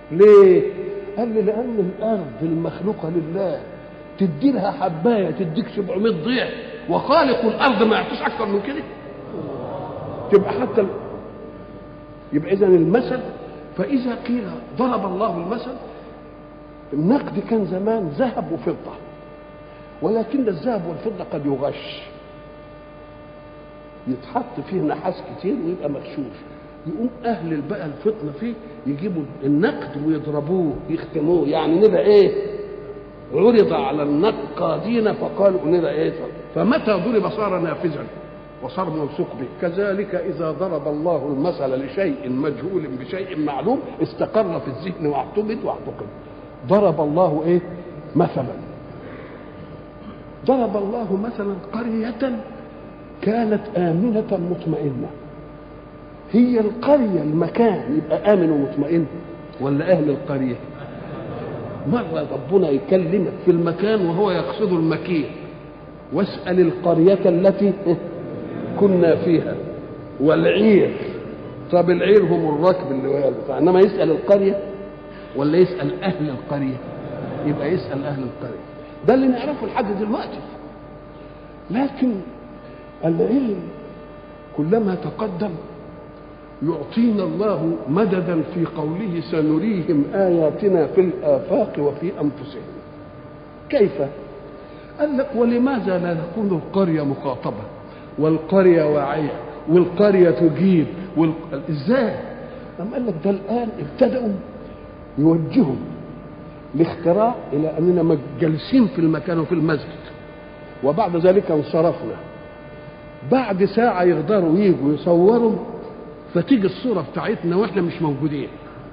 ليه قال لي لان الارض المخلوقه لله تدي لها حبايه تديك 700 ضعف وخالق الارض ما يعطيش اكثر من كده تبقى حتى ال... يبقى اذا المثل فاذا قيل ضرب الله المثل النقد كان زمان ذهب وفضه ولكن الذهب والفضه قد يغش يتحط فيه نحاس كتير ويبقى مغشوش يقوم اهل بقى الفطنه فيه يجيبوا النقد ويضربوه يختموه يعني نبقى ايه عرض على النقادين فقالوا نبقى ايه فمتى ضرب صار نافذا وصار موثوق به كذلك اذا ضرب الله المثل لشيء مجهول بشيء معلوم استقر في الذهن واعتمد واعتقد ضرب الله ايه مثلا ضرب الله مثلا قريه كانت امنه مطمئنه هي القريه المكان يبقى امن ومطمئن ولا اهل القريه مره ربنا يكلمك في المكان وهو يقصد المكين واسال القريه التي كنا فيها والعير طب العير هم الركب اللي هو انما يسال القريه ولا يسال اهل القريه يبقى يسال اهل القريه ده اللي نعرفه لحد دلوقتي لكن العلم كلما تقدم يعطينا الله مددا في قوله سنريهم آياتنا في الآفاق وفي أنفسهم كيف؟ قال لك ولماذا لا نكون القرية مخاطبة والقرية واعية والقرية تجيب وال... ازاي؟ أم قال لك ده الآن ابتدأوا يوجهوا الاختراع إلى أننا جالسين في المكان وفي المسجد وبعد ذلك انصرفنا بعد ساعة يقدروا يجوا يصوروا فتيجي الصورة بتاعتنا واحنا مش موجودين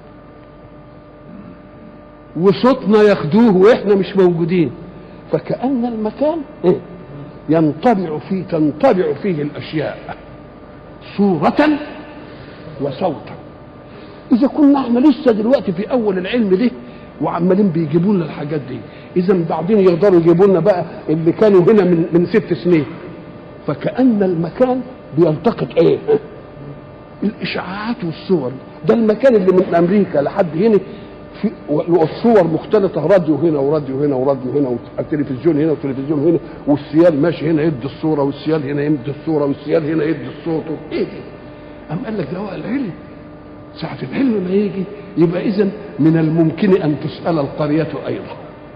وصوتنا ياخدوه واحنا مش موجودين فكأن المكان إيه؟ ينطبع فيه تنطبع فيه الأشياء صورة وصوتا إذا كنا احنا لسه دلوقتي في أول العلم ده وعمالين بيجيبوا لنا الحاجات دي إذا بعدين يقدروا يجيبوا لنا بقى اللي كانوا هنا من من ست سنين فكأن المكان بيلتقط إيه؟ الاشعاعات والصور ده المكان اللي من امريكا لحد هنا في والصور مختلطه راديو هنا وراديو هنا وراديو هنا والتلفزيون هنا والتلفزيون هنا والسيال ماشي هنا يدي الصوره والسيال هنا يدي الصوره والسيال هنا يدي الصوت ايه دي؟ قام قال لك ده هو العلم ساعة العلم ما يجي يبقى إذا من الممكن أن تسأل القرية أيضا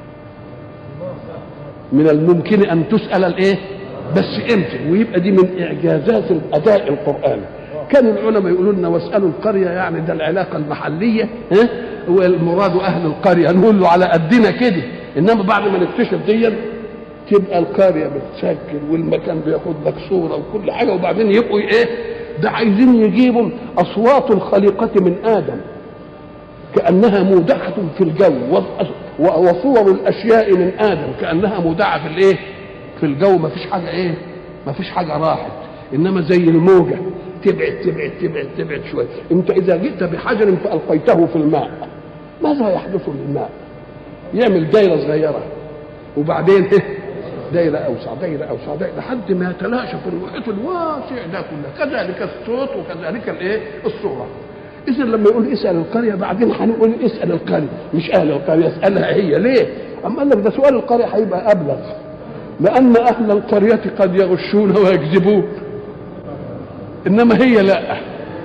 من الممكن أن تسأل الإيه؟ بس امتى؟ ويبقى دي من إعجازات الأداء القرآني كان العلماء يقولوا لنا واسالوا القريه يعني ده العلاقه المحليه ها والمراد اهل القريه نقول له على قدنا كده انما بعد ما نكتشف دي تبقى القريه بتسجل والمكان بياخد لك صوره وكل حاجه وبعدين يبقوا ايه ده عايزين يجيبوا اصوات الخليقه من ادم كانها مودعه في الجو وصور الاشياء من ادم كانها مودعه في الايه في الجو ما فيش حاجه ايه ما فيش حاجه راحت انما زي الموجه تبعد تبعد تبعد تبعد شويه انت اذا جئت بحجر فالقيته في الماء ماذا يحدث للماء يعمل دايره صغيره وبعدين دايره اوسع دايره اوسع دايره لحد ما يتلاشى في المحيط الواسع ده كله كذلك الصوت وكذلك الايه الصوره اذا لما يقول اسال القريه بعدين هنقول اسال القريه مش اهل القريه اسالها هي ليه اما قال لك ده سؤال القريه هيبقى ابلغ لان اهل القريه قد يغشون ويكذبون انما هي لا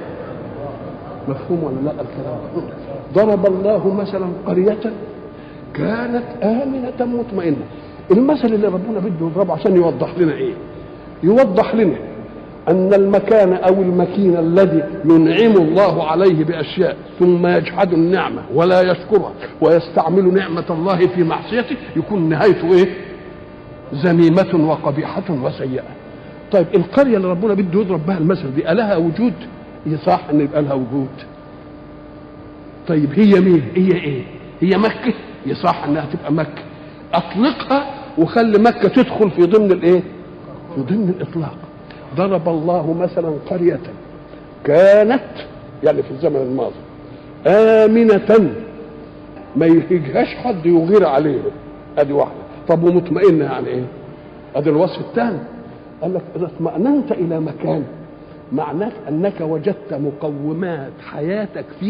مفهوم ولا لا الكلام ضرب الله مثلا قرية كانت آمنة مطمئنة المثل اللي ربنا بده يضربه عشان يوضح لنا ايه يوضح لنا أن المكان أو المكين الذي ينعم الله عليه بأشياء ثم يجحد النعمة ولا يشكرها ويستعمل نعمة الله في معصيته يكون نهايته إيه؟ ذميمة وقبيحة وسيئة. طيب القرية اللي ربنا بده يضرب بها المثل دي ألها وجود؟ هي صح إن يبقى لها وجود. طيب هي مين؟ هي إيه؟ هي مكة؟ يصح إنها تبقى مكة. أطلقها وخلي مكة تدخل في ضمن الإيه؟ في ضمن الإطلاق. ضرب الله مثلا قرية كانت يعني في الزمن الماضي آمنة ما يهجهاش حد يغير عليه ادي واحدة طب ومطمئنة يعني ايه ادي الوصف الثاني قال لك اذا اطمأننت الى مكان معناه انك وجدت مقومات حياتك فيه